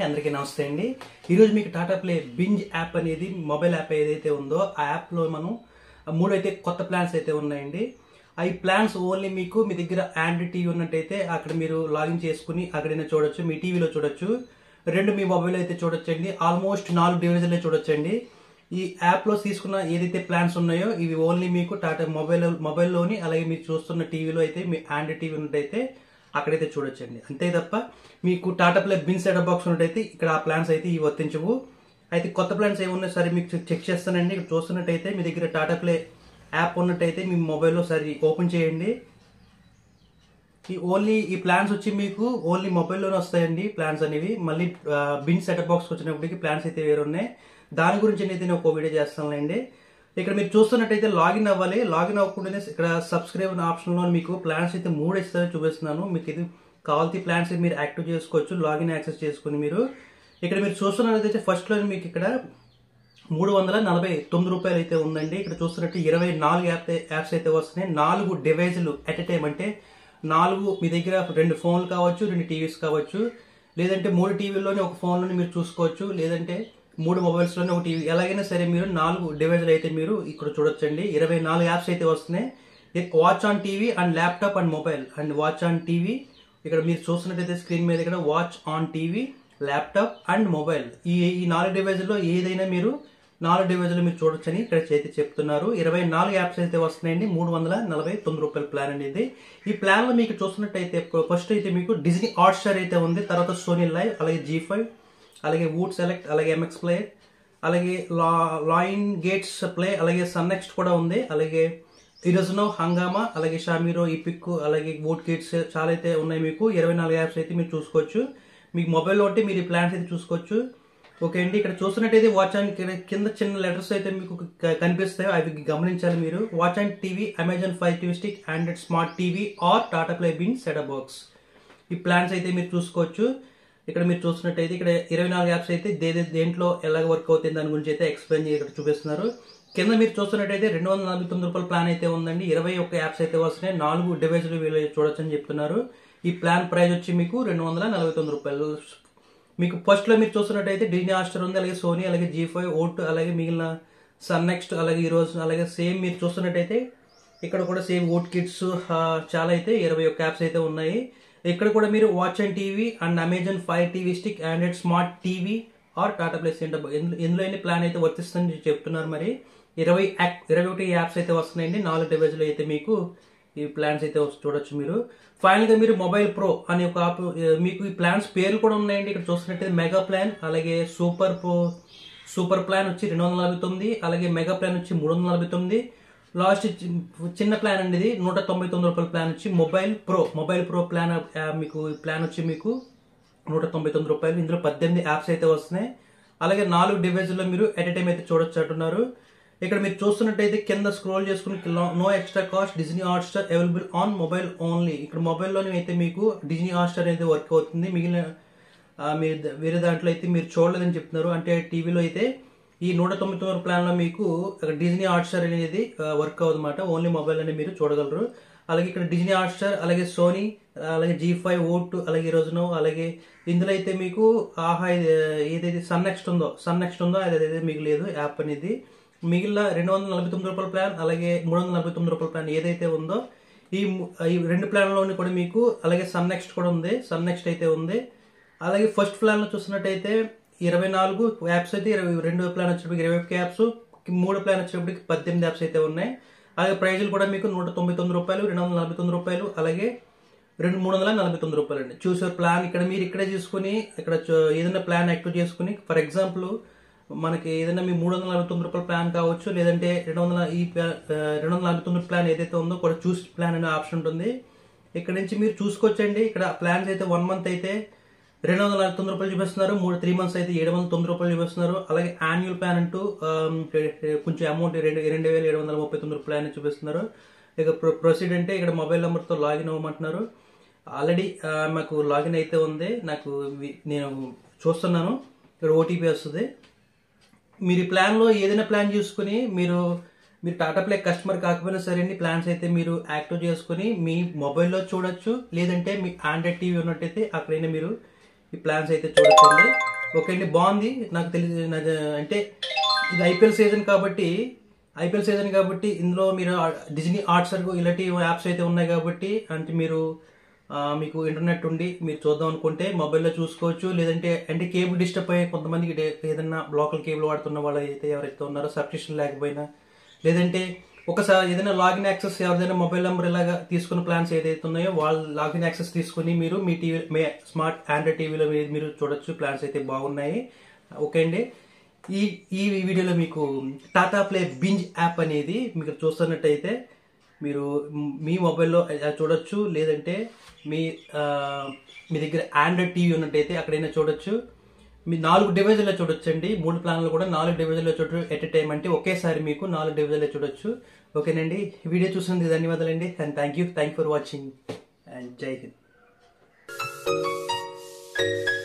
అందరికీ నమస్తే అండి ఈరోజు మీకు టాటా ప్లే బింజ్ యాప్ అనేది మొబైల్ యాప్ ఏదైతే ఉందో ఆ యాప్లో మనం ఆ మూడు అయితే కొత్త ప్లాన్స్ అయితే ఉన్నాయండి ఆ ఈ ప్లాన్స్ ఓన్లీ మీకు మీ దగ్గర ఆండ్రాయిడ్ టీవీ ఉన్నట్టయితే అక్కడ మీరు లాగిన్ చేసుకుని అక్కడైనా చూడొచ్చు మీ టీవీలో చూడొచ్చు రెండు మీ మొబైల్ అయితే చూడొచ్చండి ఆల్మోస్ట్ నాలుగు డివైజులే చూడొచ్చండి ఈ యాప్లో తీసుకున్న ఏదైతే ప్లాన్స్ ఉన్నాయో ఇవి ఓన్లీ మీకు టాటా మొబైల్ మొబైల్లోని అలాగే మీరు చూస్తున్న టీవీలో అయితే మీ ఆండ్రాయిడ్ టీవీ ఉన్నట్టయితే అక్కడైతే చూడొచ్చండి అంతే తప్ప మీకు Tata Play Binge setup box ఉన్నట్టయితే ఇక్కడ ఆ ప్లాన్స్ అయితే ఇవి వర్తించవు అయితే కొత్త ప్లాన్స్ ఏమున్నాయి సరే మీకు చెక్ చేస్తానండి ఇక్కడ చూస్తున్నట్టయితే మీ దగ్గర టాటా ప్లే యాప్ ఉన్నట్టయితే మీ మొబైల్లో సరే ఓపెన్ చేయండి ఈ ఓన్లీ ఈ ప్లాన్స్ వచ్చి మీకు ఓన్లీ మొబైల్లోనే వస్తాయండి ప్లాన్స్ అనేవి మళ్ళీ బిన్ సెటప్ బాక్స్ వచ్చినప్పటికి ప్లాన్స్ అయితే వేరు ఉన్నాయి దాని గురించి అయితే నేను ఒక వీడియో చేస్తానులేండి ఇక్కడ మీరు చూస్తున్నట్టయితే లాగిన్ అవ్వాలి లాగిన్ అవ్వకుండానే ఇక్కడ సబ్స్క్రైబ్ అనే ఆప్షన్లో మీకు ప్లాన్స్ అయితే మూడు ఇస్తారో చూపిస్తున్నాను మీకు ఇది కావాల్సిన ప్లాన్స్ మీరు యాక్టివ్ చేసుకోవచ్చు లాగిన్ యాక్సెస్ చేసుకుని మీరు ఇక్కడ మీరు చూస్తున్నట్టయితే ఫస్ట్లో మీకు ఇక్కడ మూడు వందల నలభై తొమ్మిది రూపాయలు అయితే ఉందండి ఇక్కడ చూస్తున్నట్టు ఇరవై నాలుగు యాప్ యాప్స్ అయితే వస్తున్నాయి నాలుగు డివైజులు ఎట్ ఎ టైం అంటే నాలుగు మీ దగ్గర రెండు ఫోన్లు కావచ్చు రెండు టీవీస్ కావచ్చు లేదంటే మూడు టీవీల్లోనే ఒక ఫోన్లోనే మీరు చూసుకోవచ్చు లేదంటే మూడు మొబైల్స్లోనే ఒక టీవీ ఎలాగైనా సరే మీరు నాలుగు డివైజులు అయితే మీరు ఇక్కడ చూడొచ్చండి ఇరవై నాలుగు యాప్స్ అయితే వస్తున్నాయి watch on TV and laptop and mobile and watch on TV ఇక్కడ మీరు చూస్తున్నట్టయితే స్క్రీన్ మీద ఇక్కడ watch on TV laptop and mobile ఈ ఈ నాలుగు డివైజుల్లో ఏదైనా మీరు నాలుగు డివైజులు మీరు చూడొచ్చని ఇక్కడ చేతి చెప్తున్నారు ఇరవై నాలుగు యాప్స్ అయితే వస్తున్నాయండి మూడు వందల నలభై తొమ్మిది రూపాయల ప్లాన్ అనేది ఈ ప్లాన్ లో మీకు చూస్తున్నట్టయితే ఫస్ట్ అయితే మీకు డిజ్నీ హాట్ స్టార్ అయితే ఉంది తర్వాత సోనీ లైవ్ అలాగే జీ ఫైవ్ అలాగే వూడ్ సెలెక్ట్ అలాగే ఎంఎక్స్ ప్లే అలాగే లా లాయిన్ గేట్స్ ప్లే అలాగే సన్ నెక్స్ట్ కూడా ఉంది అలాగే ఇరజనో హంగామా అలాగే షామీరో ఈపిక్ అలాగే వూడ్ కిట్స్ చాలా అయితే ఉన్నాయి మీకు ఇరవై నాలుగు యాప్స్ అయితే మీరు చూసుకోవచ్చు మీకు మొబైల్ ఒకటి మీరు ఈ ప్లాన్స్ అయితే చూసుకోవచ్చు ఓకే అండి ఇక్కడ చూస్తున్నట్టయితే వాచ్ అండ్ కింద చిన్న లెటర్స్ అయితే మీకు క- కనిపిస్తాయి అవి గమనించాలి మీరు watch and TV Amazon five TV stick Android smart TV or Tata Play Binge setup box ఈ ప్లాన్స్ అయితే మీరు చూసుకోవచ్చు ఇక్కడ మీరు చూస్తున్నట్టయితే ఇక్కడ ఇరవై నాలుగు యాప్స్ అయితే దే దే- దేంట్లో ఎలా వర్క్ అవుతుంది దాని గురించి అయితే ఎక్స్ప్లెయిన్ చేసి ఇక్కడ చూపిస్తున్నారు కింద మీరు చూస్తున్నట్టయితే రెండు వందల నలభై తొమ్మిది రూపాయల ప్లాన్ అయితే ఉందండి ఇరవై ఒక్క యాప్స్ అయితే వస్తున్నాయి నాలుగు డివైజులు వీళ్ళు చూడొచ్చని చెప్తున్నారు ఈ ప్లాన్ ప్రైస్ వచ్చి మీకు రెండు వందల నలభై తొమ్మిది రూపాయలు మీకు ఫస్ట్ లో మీరు చూస్తున్నట్టయితే డిజ్నీ హాస్టర్ ఉంది అలాగే సోనీ అలాగే జీ ఫైవ్ ఓట్ అలాగే మిగిలిన సన్ నెక్స్ట్ అలాగే ఈ రోజు అలాగే సేమ్ మీరు చూస్తున్నట్టయితే ఇక్కడ కూడా సేమ్ ఓట్ కిట్స్ చాలా అయితే ఇరవై ఒక్క యాప్స్ అయితే ఉన్నాయి ఇక్కడ కూడా మీరు watch and TV and Amazon five TV stick Android smart TV or Tata Play center ఎందులో ఎన్ని ప్లాన్ అయితే వర్తిస్తుందని చెప్తున్నారు మరి ఇరవై యాక్- ఇరవై ఒకటి యాప్స్ అయితే వస్తున్నాయండి నాలుగు డివైజ్లు అయితే మీకు ఈ ప్లాన్స్ అయితే వస్తు- చూడొచ్చు మీరు ఫైనల్ గా మీరు మొబైల్ ప్రో అనే ఒక ఆప్ మీకు ఈ ప్లాన్స్ పేర్లు కూడా ఉన్నాయండి ఇక్కడ చూస్తున్నట్టయితే మెగా ప్లాన్ అలాగే సూపర్ ప్రో సూపర్ ప్లాన్ వచ్చి రెండు వందల నలభై తొమ్మిది అలాగే మెగా ప్లాన్ వచ్చి మూడు వందల నలభై తొమ్మిది లాస్ట్ చి- చిన్న ప్లాన్ అండి ఇది నూట తొంభై తొమ్మిది రూపాయల ప్లాన్ వచ్చి mobile pro mobile pro plan ఆ, మీకు ఈ ప్లాన్ వచ్చి మీకు నూట తొంభై తొమ్మిది రూపాయలు ఇందులో పద్దెనిమిది యాప్స్ అయితే వస్తున్నాయి అలాగే నాలుగు డివైజ్లో మీరు ఎట్ ఎ టైం అయితే చూడొచ్చు అంటున్నారు ఇక్కడ మీరు చూస్తున్నట్టయితే కింద స్క్రోల్ చేసుకుని no extra cost Disney Hotstar available on mobile only ఇక్కడ మొబైల్లోనే అయితే మీకు డిజ్నీ హాట్ స్టార్ అయితే వర్క్ అవుతుంది మిగిలిన ఆ, మీరు ద- వేరే దాంట్లో అయితే మీరు చూడలేదని చెప్తున్నారు అంటే టీవీలో అయితే ఈ నూట తొంభై తొమ్మిది ప్లాన్ లో మీకు డిజ్నీ హాట్ స్టార్ అనేది వర్క్ అవుతుందన్నమాట ఓన్లీ మొబైల్ అనేది మీరు చూడగలరు అలాగే ఇక్కడ డిజ్నీ హాట్ స్టార్ అలాగే సోనీ అలాగే జీ ఫైవ్ ఓట్ అలాగే ఈ రోజున అలాగే ఇందులో అయితే మీకు ఆహా ఇది, ఏదైతే సన్ నెక్స్ట్ ఉందో సన్ నెక్స్ట్ ఉందో అది అయితే మీకు లేదు యాప్ అనేది మిగిలిన రెండు వందల నలభై తొమ్మిది రూపాయల ప్లాన్ అలాగే మూడు వందల నలభై తొమ్మిది రూపాయల ప్లాన్ ఏదైతే ఉందో ఈ ము- ఈ రెండు ప్లాన్లోని కూడా మీకు అలాగే సన్ నెక్స్ట్ కూడా ఉంది సన్ నెక్స్ట్ అయితే ఉంది అలాగే ఫస్ట్ ప్లాన్ లో చూసినట్టయితే ఇరవై నాలుగు యాప్స్ అయితే ఇరవై రెండు ప్లాన్ వచ్చేటప్పటికి ఇరవై ఒక్క యాప్స్ మూడు ప్లాన్ వచ్చేటప్పటికి పద్దెనిమిది యాప్స్ అయితే ఉన్నాయి అలాగే ప్రైజులు కూడా మీకు నూట తొంభై తొమ్మిది రూపాయలు రెండు వందల నలభై తొమ్మిది రూపాయలు అలాగే రెండు మూడు వందల నలభై తొమ్మిది రూపాయలు అండి చూసే ప్లాన్ ఇక్కడ మీరు ఇక్కడే తీసుకుని ఇక్కడ చూ- ఏదైనా ప్లాన్ యాక్టివ్ చేసుకుని ఫర్ ఎగ్జాంపుల్ మనకి ఏదైనా మీ మూడు వందల నలభై తొమ్మిది రూపాయల ప్లాన్ కావచ్చు లేదంటే రెండు వందల ఈ ప్లా- ఆ, రెండు వందల నలభై తొమ్మిది ప్లాన్ ఏదైతే ఉందో కూడా చూస్ ప్లాన్ అనే ఆప్షన్ ఉంటుంది ఇక్కడ నుంచి మీరు చూసుకోవచ్చండి ఇక్కడ ప్లాన్స్ అయితే వన్ మంత్ అయితే రెండు వందల నలభై తొమ్మిది రూపాయలు చూపిస్తున్నారు మూడు త్రీ మంత్స్ అయితే ఏడు వందల తొమ్మిది రూపాయలు చూపిస్తున్నారు అలాగే యాన్యువల్ ప్లాన్ అంటూ ఆమ్, కొంచెం అమౌంట్ రెండు రెండు వేల ఏడు వందల ముప్పై తొమ్మిది ప్లాన్ చూపిస్తున్నారు ఇక ప్రొ- ప్రొసీడ్ అంటే ఇక్కడ మొబైల్ నెంబర్తో లాగిన్ అవ్వమంటున్నారు ఆల్రెడీ ఆ, మాకు లాగిన్ అయితే ఉంది నాకు వి- నేను చూస్తున్నాను ఇక్కడ ఓటీపీ వస్తుంది మీరు ఈ ప్లాన్లో ఏదైనా ప్లాన్ చూసుకుని మీరు మీరు టాటా ప్లే కస్టమర్ కాకపోయినా సరే అండి ప్లాన్స్ అయితే మీరు యాక్టివ్ చేసుకుని మీ మొబైల్లో చూడొచ్చు లేదంటే మీ ఆండ్రాయిడ్ టీవీ ఉన్నట్టయితే అక్కడైనా మీరు ఈ ప్లాన్స్ అయితే చూడొచ్చండి ఓకే అండి బాగుంది నాకు తెలిసి నాకు అంటే ఇది ఐపీఎల్ సీజన్ కాబట్టి ఐపీఎల్ సీజన్ కాబట్టి ఇందులో మీరు డిజ్నీ ఆర్ట్స్ ఇలాంటి యాప్స్ అయితే ఉన్నాయి కాబట్టి అంటే మీరు ఆ, మీకు ఇంటర్నెట్ ఉండి మీరు చూద్దాం అనుకుంటే మొబైల్లో చూసుకోవచ్చు లేదంటే అంటే కేబుల్ డిస్టర్బ్ అయ్యే కొంతమందికి డే- ఏదైనా లోకల్ కేబుల్ వాడుతున్న వాళ్ళు అయితే ఎవరైతే ఉన్నారో సబ్స్క్రిప్షన్ లేకపోయినా లేదంటే ఒకసారి ఏదైనా లాగిన్ యాక్సెస్ ఎవరిదైనా మొబైల్ నెంబర్ ఇలాగా తీసుకున్న ప్లాన్స్ ఏదైతే ఉన్నాయో వాళ్ళు లాగిన్ యాక్సెస్ తీసుకుని మీరు మీ టీవీ మీ స్మార్ట్ ఆండ్రాయిడ్ టీవీలో మీరు- మీరు చూడొచ్చు ప్లాన్స్ అయితే బాగున్నాయి ఓకే అండి ఈ ఈ వీడియోలో మీకు టాటా ప్లే బింజ్ యాప్ అనేది మీకు చూస్తున్నట్టయితే మీరు మీ మొబైల్లో అది చూడొచ్చు లేదంటే మీ ఆ, మీ దగ్గర ఆండ్రాయిడ్ టీవీ ఉన్నట్టయితే అక్కడైనా చూడొచ్చు మీ నాలుగు డివైజుల్లో చూడొచ్చండి మూడు ప్లాన్లు కూడా నాలుగు డివైజుల్లో చూడొచ్చు ఎట్ ఎ టైం అంటే ఒకేసారి మీకు నాలుగు డివైజుల్లో చూడొచ్చు ఓకేనండి ఈ వీడియో చూసినందుకు ధన్యవాదాలండి and thank you thank for watching and జై హింద్